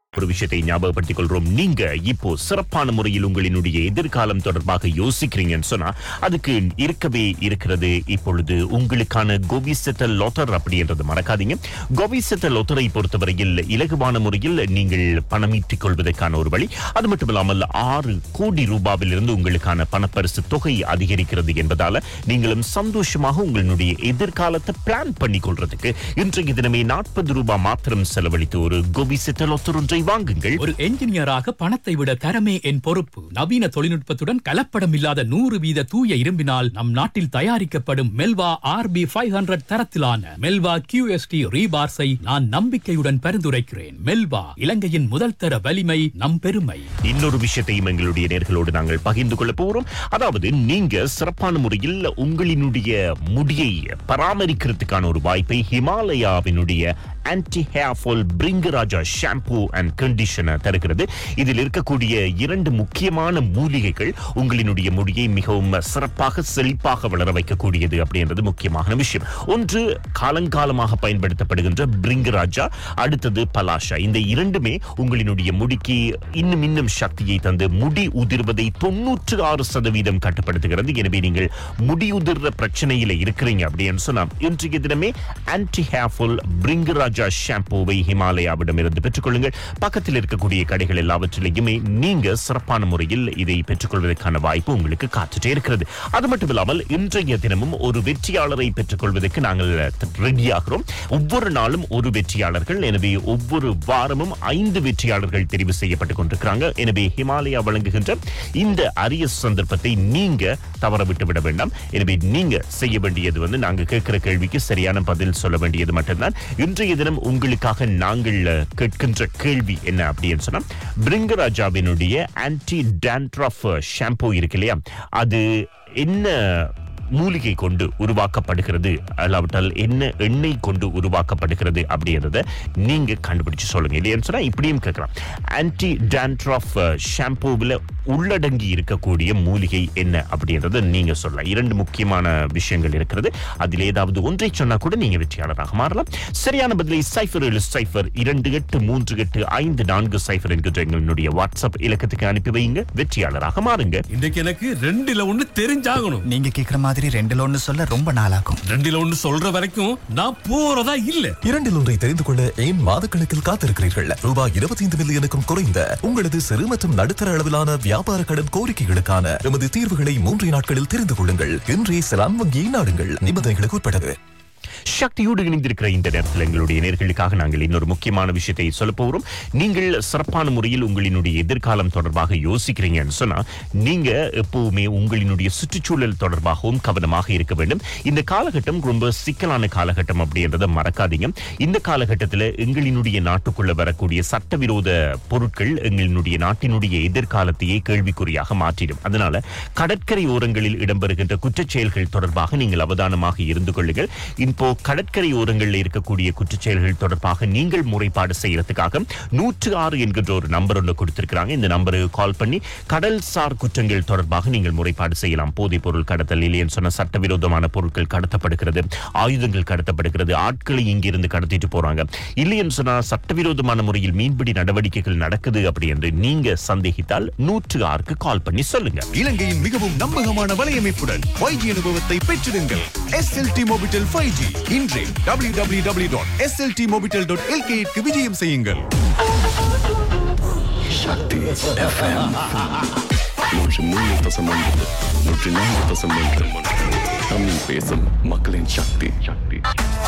ஒரு விஷயத்தை ஞாபகப்படுத்திக் கொள்றோம் நீங்க இப்போ சிறப்பான முறையில் உங்களினுடைய எதிர்காலம் தொடர்பாக யோசிக்கிறீங்கன்னு சொன்னா அதுக்கு இருக்கவே இருக்கிறது இப்பொழுது உங்களுக்கான கோவிசெத்த லொத்தர் அப்படின்றது மறக்காதீங்க கோவிசெத்த லொத்தரை பொறுத்தவரையில் இலகுவான முறையில் நீங்கள் பணம் ஈட்டிக் கொள்வதற்கான ஒரு வழி அது மட்டுமில்லாமல் ஆறு கோடி ரூபாவிலிருந்து உங்களுக்கான பணப்பரிசு தொகை அதிகரிக்கிறது என்பதால நீங்களும் சந்தோஷமாக உங்களுடைய எதிர்காலத்தை பிளான் பண்ணி கொள்றதுக்கு இன்றைய தினமே நாற்பது ரூபாய் மாத்திரம் செலவழித்து ஒரு கோவிசெத்த லொத்தர் ஒன்றை வாங்குங்கள் ஒரு என்ஜினியராக பணத்தை விட தரமே என் பொறுப்பு நவீன தொழில்நுட்பத்துடன் கலப்படம் இல்லாத நூறு வீத தூய இரும்பினால் நம் நாட்டில் தயாரிக்கப்படும் மெல்வா ஆர்பி ஃபைவ் ஹண்ட்ரட் தரத்திலான மெல்வா கியூஎஸ்டி ரீபார்ஸை நான் நம்பிக்கையுடன் பரிந்துரைக்கிறேன் மெல்வா இலங்கையின் முதல் தர வலிமை நம் பெருமை இன்னொரு விஷயத்தையும் எங்களுடைய நேர்களோடு நாங்கள் பகிர்ந்து கொள்ள போகிறோம் அதாவது நீங்க சிறப்பான முறையில் உங்களினுடைய முடியை பராமரிக்கிறதுக்கான ஒரு வாய்ப்பை ஹிமாலயாவினுடைய anti hair fall Bhringaraja shampoo and conditioner தருகிறது இதில் இருக்கக்கூடிய இரண்டு முக்கியமான மூலிகைகள் உங்களினுடைய முடியை மிகவும் சிறப்பாக செழிப்பாக வளர வைக்கக்கூடியது அப்படின்றது முக்கியமான விஷயம் ஒன்று காலங்காலமாக பயன்படுத்தப்படுகின்ற பிரிங்கராஜா அடுத்தது பலாஷா இந்த இரண்டுமே உங்களினுடைய முடிக்கு இன்னும் இன்னும் சக்தியை தந்து முடி உதிர்வதை தொன்னூற்று ஆறு சதவீதம் கட்டுப்படுத்துகிறது எனவே நீங்கள் முடி உதிர்ற பிரச்சனையில இருக்கிறீங்க அப்படின்னு சொன்னா இன்றைய தினமே ஆன்டி ஹேர்ஃபுல் பிரிங்கராஜா ஷாம்பூவை ஹிமாலயாவிடம் இருந்து பெற்றுக்கொள்ளுங்கள் பக்கத்தில் இருக்கக்கூடிய கடைகள் எல்லாவற்றிலையுமே நீங்க சிறப்பான முறையில் இதை பெற்றுக்கொள்வதற்கான வாய்ப்பு உங்களுக்கு காத்துட்டே இருக்கிறது அது மட்டும் இல்லாமல் இன்றைய தினமும் ஒரு வெற்றியாளரை பெற்றுக்கொள்வதற்கு நாங்கள் ரெடியாகிறோம் ஒவ்வொரு நாளும் ஒரு வெற்றியாளர்கள் எனவே ஒவ்வொரு வாரமும் ஐந்து வெற்றியாளர்கள் தெரிவு செய்யப்பட்டுக் கொண்டிருக்கிறாங்க எனவே ஹிமாலயா வழங்குகின்ற இந்த அரிய சந்தர்ப்பத்தை நீங்க தவற விட்டு விட வேண்டாம் எனவே நீங்க செய்ய வேண்டியது வந்து நாங்க கேட்கிற கேள்விக்கு சரியான பதில் சொல்ல வேண்டியது மட்டும்தான் இன்றைய தினம் உங்களுக்காக நாங்கள் அஹ், கேட்கின்ற கேள்வி என்ன அப்படின்னு சொன்னா பிரிங்கராஜாவினுடைய ஆன்டி டேண்ட்ரஃப் ஷாம்பூ இருக்கு இல்லையா அது என்ன மூலிகை கொண்டு உருவாக்கப்படுகிறது அல்லாவிட்டால் என்ன எண்ணெய் கொண்டு உருவாக்கப்படுகிறது அப்படின்றத நீங்க கண்டுபிடிச்சு சொல்லுங்க இல்லையான்னு சொன்னா இப்படியும் கேட்கலாம் ஆன்டி டேண்ட்ரஃப் ஷாம்பூவில் உள்ளடங்கி இருக்கக்கூடிய மூலிகை என்ன அப்படின்றத நீங்க சொல்லலாம் இரண்டு முக்கியமான விஷயங்கள் இருக்கிறது அதில் ஏதாவது ஒன்றை சொன்னா கூட நீங்க வெற்றியாளராக மாறலாம் சரியான பதிலை சைஃபர் ஏழு சைஃபர் இரண்டு எட்டு மூன்று எட்டு ஐந்து நான்கு சைஃபர் என்கின்ற எங்களுடைய வாட்ஸ்அப் இலக்கத்துக்கு அனுப்பி வைங்க வெற்றியாளராக மாறுங்க இன்னைக்கு எனக்கு ரெண்டுல ஒண்ணு தெரிஞ்சாகணும் நீங்க கேக்குற மாதிரி ரெண்டுல ஒண்ணு சொல்ல ரொம்ப நாளாகும் ரெண்டுல ஒண்ணு சொல்ற வரைக்கும் நான் போறதா இல்ல இரண்டில் ஒன்றை தெரிந்து கொள்ள ஏன் மாதக்கணக்கில் காத்திருக்கிறீர்கள் ரூபாய் இருபத்தி ஐந்து மில்லியனுக்கும் குறைந்த உங்களது சிறு மற்றும் நடுத்தர அளவிலான வியாபார கடன் கோரிக்கைகளுக்கான எமது தீர்வுகளை மூன்று நாட்களில் தெரிந்து கொள்ளுங்கள் இன்றே செலான் வங்கியை நாடுங்கள் நிபந்தனைகளுக்கு உட்பட்டது சக்தியோடு இணைந்திருக்கிற இந்த நேரத்தில் எங்களுடைய நேர்களுக்காக நாங்கள் இன்னொரு முக்கியமான விஷயத்தை சொல்ல போகிறோம் நீங்கள் சிறப்பான முறையில் உங்களினுடைய எதிர்காலம் தொடர்பாக யோசிக்கிறீங்கன்னு சொன்னா நீங்க எப்பவுமே உங்களினுடைய சுற்றுச்சூழல் தொடர்பாகவும் கவனமாக இருக்க வேண்டும் இந்த காலகட்டம் ரொம்ப சிக்கலான காலகட்டம் அப்படின்றத மறக்காதீங்க இந்த காலகட்டத்தில் எங்களினுடைய நாட்டுக்குள்ள வரக்கூடிய சட்டவிரோத பொருட்கள் எங்களினுடைய நாட்டினுடைய எதிர்காலத்தையே கேள்விக்குறியாக மாற்றிடும் அதனால கடற்கரை ஓரங்களில் இடம்பெறுகின்ற குற்றச் செயல்கள் தொடர்பாக நீங்கள் அவதானமாக இருந்து கொள்ளுங்கள் இப்போ கடற்கரை ஓரங்களில் இருக்கக்கூடிய குற்றச் செயல்கள் தொடர்பாக நீங்கள் முறைப்பாடு செய்யறதுக்காக நூற்று ஆறு என்கின்ற ஒரு நம்பர் ஒன்று கொடுத்திருக்கிறாங்க இந்த நம்பருக்கு கால் பண்ணி கடல்சார் குற்றங்கள் தொடர்பாக நீங்கள் முறைப்பாடு செய்யலாம் போதைப் பொருள் கடத்தல் இல்லைன்னு சொன்ன சட்டவிரோதமான பொருட்கள் கடத்தப்படுகிறது ஆயுதங்கள் கடத்தப்படுகிறது ஆட்களை இங்கிருந்து கடத்திட்டு போறாங்க இல்லைன்னு சொன்னா சட்டவிரோதமான முறையில் மீன்பிடி நடவடிக்கைகள் நடக்குது அப்படி என்று நீங்க சந்தேகித்தால் நூற்று ஆறுக்கு கால் பண்ணி சொல்லுங்க இலங்கையின் மிகவும் நம்பகமான வலையமைப்புடன் 5G அனுபவத்தை பெற்றிடுங்கள் எஸ்எல்டி மொபிட்டல் 5G இன்றே www.sltmobitel.lk க்கு விஜயம் செய்யுங்கள் மூன்று மூணு தசம் ஒன்பது நூற்றி நான்கு தசம் ஒன்று தமிழ் பேசும் மக்களின் சக்தி சக்தி